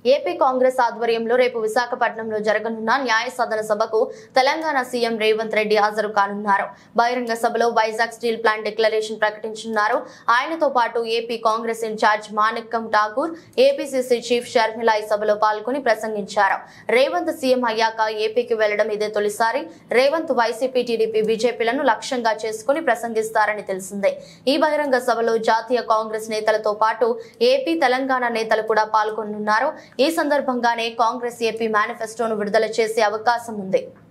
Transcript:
AP Congress ఆధ్వర్యంలో రేపు విశాఖపట్నంలో జరగనున్న న్యాయ సదన సభకు తెలంగాణ సీఎం రేవంత్ రెడ్డి హాజరు కానున్నారు బహిరంగ సభలో వైజాగ్ స్టీల్ ప్లాంట్ డిక్లరేషన్ ప్రకటించనున్నారు ఆయనతో పాటు AP Congress incharge Manickam Tagore APCC chief Sharmila ఈ సభలో పాల్గొని ప్రసంగించారు రేవంత్ సీఎం అయ్యాక ఏపీకి వెళ్లడం ఇదే తొలిసారి రేవంత్ వైసీపీ టీడీపీ బీజేపీలను లక్ష్యంగా చేసుకుని ప్రసంగిస్తారని తెలిసిందే ఈ బహిరంగ సభలో జాతీయ కాంగ్రెస్ నేతలతో పాటు ఏపీ తెలంగాణ నేతలు కూడా పాల్గొనున్నారు ఈ సందర్భంగానే కాంగ్రెస్ ఏపీ మేనిఫెస్టోను విడుదల చేసే అవకాశం ఉంది